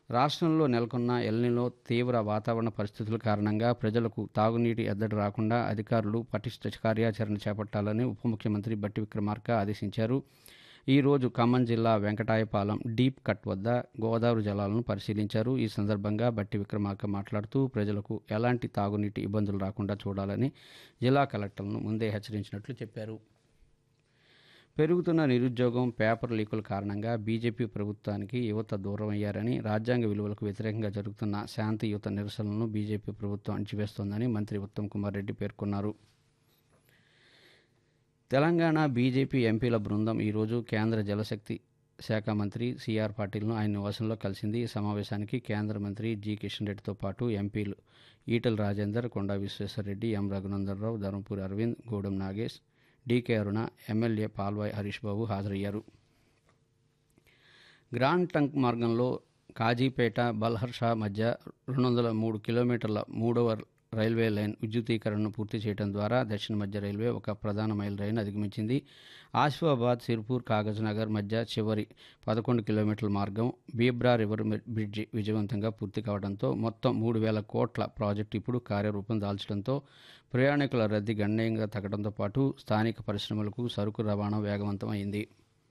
రాష్ట్రంలో నెలకొన్న ఎల్నిలో తీవ్ర వాతావరణ పరిస్థితుల కారణంగా ప్రజలకు తాగునీటి ఎద్దడి రాకుండా అధికారులు పటిష్ట కార్యాచరణ చేపట్టాలని ఉప ముఖ్యమంత్రి బట్టి విక్రమార్క ఆదేశించారు ఈ రోజు ఖమ్మం జిల్లా వెంకటాయపాలెం డీప్ కట్ వద్ద గోదావరి జలాలను పరిశీలించారు ఈ సందర్భంగా బట్టి విక్రమార్క మాట్లాడుతూ ప్రజలకు ఎలాంటి తాగునీటి ఇబ్బందులు రాకుండా చూడాలని జిల్లా కలెక్టర్లను ముందే హెచ్చరించినట్లు చెప్పారు పెరుగుతున్న నిరుద్యోగం పేపర్ లీకుల కారణంగా బీజేపీ ప్రభుత్వానికి యువత దూరం అయ్యారని రాజ్యాంగ విలువలకు వ్యతిరేకంగా జరుగుతున్న శాంతియుత నిరసనలను బీజేపీ ప్రభుత్వం అణచివేస్తోందని మంత్రి ఉత్తమ్ కుమార్ రెడ్డి పేర్కొన్నారు తెలంగాణ బీజేపీ ఎంపీల బృందం ఈరోజు కేంద్ర జలశక్తి శాఖ మంత్రి సిఆర్ పాటిల్ను ఆయన నివాసంలో కలిసింది ఈ సమావేశానికి కేంద్ర మంత్రి జి కిషన్ రెడ్డితో పాటు ఎంపీలు ఈటల రాజేందర్ కొండా విశ్వేశ్వరరెడ్డి ఎం రఘునందనరావు ధర్మపురి అరవింద్ గూడెం నాగేష్ డీకే అరుణ ఎమ్మెల్యే పాల్వాయ్ హరీష్ బాబు హాజరయ్యారు గ్రాండ్ టంక్ మార్గంలో కాజీపేట బల్హర్షా మధ్య రెండు వందల మూడు కిలోమీటర్ల మూడవ రైల్వే లైన్ విద్యుతీకరణను పూర్తి చేయడం ద్వారా దక్షిణ మధ్య రైల్వే ఒక ప్రధాన మైల్ రైలు అధిగమించింది ఆసిఫాబాద్ సిర్పూర్ కాగజ్ నగర్ మధ్య చివరి పదకొండు కిలోమీటర్ల మార్గం బీబ్రా రివర్ బ్రిడ్జి విజయవంతంగా పూర్తి కావడంతో మొత్తం మూడు వేల కోట్ల ప్రాజెక్టు ఇప్పుడు కార్యరూపం దాల్చడంతో ప్రయాణికుల రద్దీ గణనీయంగా తగ్గడంతో పాటు స్థానిక పరిశ్రమలకు సరుకు రవాణా వేగవంతం అయింది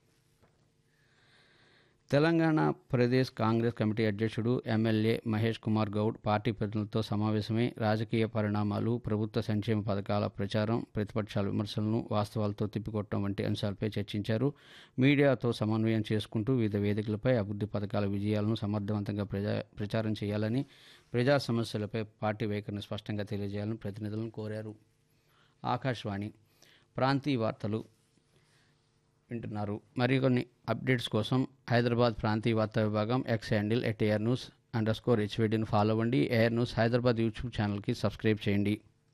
తెలంగాణ ప్రదేశ్ కాంగ్రెస్ కమిటీ అధ్యక్షుడు ఎమ్మెల్యే మహేష్ కుమార్ గౌడ్ పార్టీ ప్రతినిధులతో సమావేశమై రాజకీయ పరిణామాలు ప్రభుత్వ సంక్షేమ పథకాల ప్రచారం ప్రతిపక్షాల విమర్శలను వాస్తవాలతో తిప్పికొట్టడం వంటి అంశాలపై చర్చించారు మీడియాతో సమన్వయం చేసుకుంటూ వివిధ వేదికలపై అభివృద్ధి పథకాల విజయాలను సమర్థవంతంగా ప్రజా ప్రచారం చేయాలని ప్రజా సమస్యలపై పార్టీ వైఖరిని స్పష్టంగా తెలియజేయాలని ప్రతినిధులను కోరారు ఆకాశవాణి ప్రాంతీయ వార్తలు వింటున్నారు మరికొన్ని అప్డేట్స్ కోసం హైదరాబాద్ ప్రాంతీయ వార్తా విభాగం X handle at air news underscore హెచ్వీడీని ఫాలో అవ్వండి ఎయిర్ న్యూస్ హైదరాబాద్ యూట్యూబ్ ఛానల్కి సబ్స్క్రైబ్ చేయండి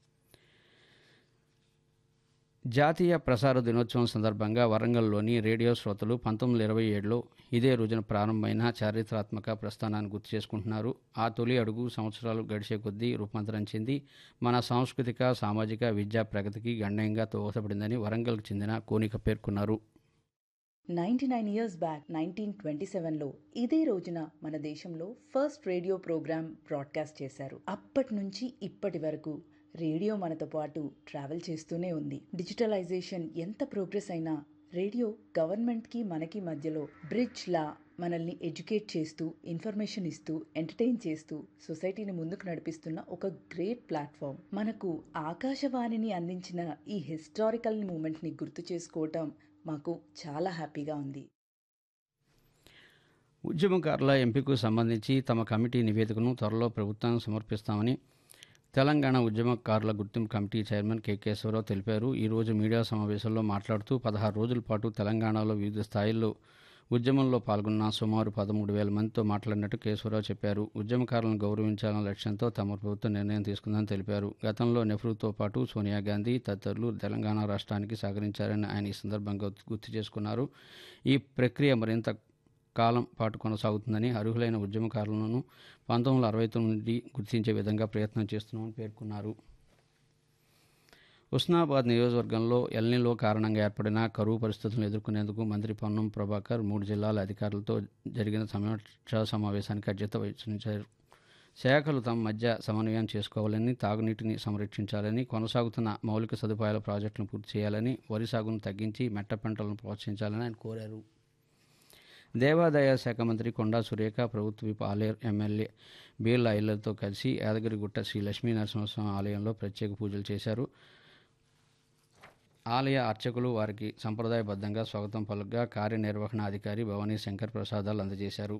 జాతీయ ప్రసార దినోత్సవం సందర్భంగా వరంగల్లోని రేడియో శ్రోతలు పంతొమ్మిది వందల ఇరవై ఏడులో ఇదే రోజున ప్రారంభమైన చారిత్రాత్మక ప్రస్థానాన్ని గుర్తు చేసుకుంటున్నారు ఆ తొలి అడుగు సంవత్సరాలు గడిచే కొద్దీ రూపాంతరం చెంది మన సాంస్కృతిక సామాజిక విద్యా ప్రగతికి గణనీయంగా దోహదపడిందని వరంగల్కు చెందిన కోనిక పేర్కొన్నారు ninety nine years back nineteen twenty సెవెన్లో ఇదే రోజున మన దేశంలో ఫస్ట్ రేడియో ప్రోగ్రామ్ బ్రాడ్కాస్ట్ చేశారు అప్పటి నుంచి ఇప్పటి వరకు రేడియో మనతో పాటు ట్రావెల్ చేస్తూనే ఉంది డిజిటలైజేషన్ ఎంత ప్రోగ్రెస్ అయినా రేడియో గవర్నమెంట్కి మనకి మధ్యలో బ్రిడ్జ్ లా మనల్ని ఎడ్యుకేట్ చేస్తూ ఇన్ఫర్మేషన్ ఇస్తూ ఎంటర్టైన్ చేస్తూ సొసైటీని ముందుకు నడిపిస్తున్న ఒక గ్రేట్ ప్లాట్ఫామ్ మనకు ఆకాశవాణిని అందించిన ఈ హిస్టారికల్ మూమెంట్ని గుర్తు చేసుకోవటం మాకు చాలా హ్యాపీగా ఉంది ఉద్యమకారుల ఎంపికకు సంబంధించి తమ కమిటీ నివేదికను త్వరలో ప్రభుత్వానికి సమర్పిస్తామని తెలంగాణ ఉద్యమకారుల గుర్తింపు కమిటీ చైర్మన్ కె కేశవరావు తెలిపారు ఈ రోజు మీడియా సమావేశంలో మాట్లాడుతూ పదహారు రోజుల పాటు తెలంగాణలో వివిధ స్థాయిల్లో ఉద్యమంలో పాల్గొన్న సుమారు పదమూడు వేల మందితో మాట్లాడినట్టు కేశవరావు చెప్పారు ఉద్యమకారులను గౌరవించాలన్న లక్ష్యంతో తమ ప్రభుత్వం నిర్ణయం తీసుకుందని తెలిపారు గతంలో నెహ్రూతో పాటు సోనియా గాంధీ తదితరులు తెలంగాణ రాష్ట్రానికి సహకరించారని ఆయన ఈ సందర్భంగా గుర్తు చేసుకున్నారు ఈ ప్రక్రియ మరింత కాలం పాటు కొనసాగుతుందని అర్హులైన ఉద్యమకారులను పంతొమ్మిది వందల అరవై తొమ్మిది గుర్తించే విధంగా ప్రయత్నం చేస్తున్నామని పేర్కొన్నారు ఉస్నాబాద్ నియోజకవర్గంలో ఎల్నిలో కారణంగా ఏర్పడిన కరువు పరిస్థితులను ఎదుర్కొనేందుకు మంత్రి పొన్నం ప్రభాకర్ మూడు జిల్లాల అధికారులతో జరిగిన సమీక్షా సమావేశానికి అధ్యత వహించారు శాఖలు తమ మధ్య సమన్వయం చేసుకోవాలని తాగునీటిని సంరక్షించాలని కొనసాగుతున్న మౌలిక సదుపాయాల ప్రాజెక్టులను పూర్తి చేయాలని వరి సాగును తగ్గించి మెట్ట పంటలను ప్రోత్సహించాలని ఆయన కోరారు దేవాదాయ శాఖ మంత్రి కొండా సురేఖ ప్రభుత్వ విప్ ఆలయ ఎమ్మెల్యే బీర్ల ఐలతో కలిసి యాదగిరిగుట్ట శ్రీ లక్ష్మీ నరసింహస్వామి ఆలయంలో ప్రత్యేక పూజలు చేశారు ఆలయ అర్చకులు వారికి సంప్రదాయబద్ధంగా స్వాగతం పలుగ్గా కార్యనిర్వహణాధికారి భవానీ శంకర్ ప్రసాదాలు అందజేశారు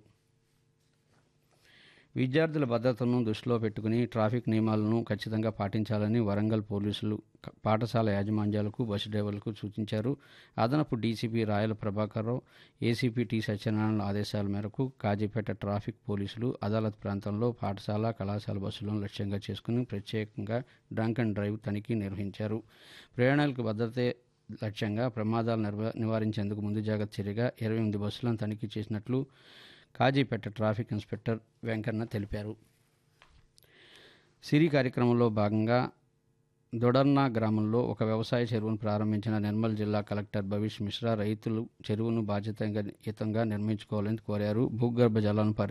విద్యార్థుల భద్రతను దృష్టిలో పెట్టుకుని ట్రాఫిక్ నియమాలను ఖచ్చితంగా పాటించాలని వరంగల్ పోలీసులు పాఠశాల యాజమాన్యాలకు బస్సు డ్రైవర్లకు సూచించారు అదనపు DCP Rayala Prabhakar Rao ACP T Satyanarayana ఆదేశాల మేరకు కాజీపేట ట్రాఫిక్ పోలీసులు అదాలత్ ప్రాంతంలో పాఠశాల కళాశాల బస్సులను లక్ష్యంగా చేసుకుని ప్రత్యేకంగా డ్రంక్ అండ్ డ్రైవ్ తనిఖీ నిర్వహించారు ప్రయాణాలకు భద్రతే లక్ష్యంగా ప్రమాదాలు నిర్వ నివారించేందుకు ముందు జాగ్రత్త చర్యగా ఇరవై ఎనిమిది బస్సులను తనిఖీ చేసినట్లు కాజీపేట ట్రాఫిక్ ఇన్స్పెక్టర్ వెంకన్న తెలిపారు సిరి కార్యక్రమంలో భాగంగా దొడర్నా గ్రామంలో ఒక వ్యవసాయ చెరువును ప్రారంభించిన నిర్మల్ జిల్లా కలెక్టర్ భవిష్ మిశ్రా రైతులు చెరువును బాధ్యతాయుతంగా నిర్మించుకోవాలని కోరారు భూగర్భ జలాలను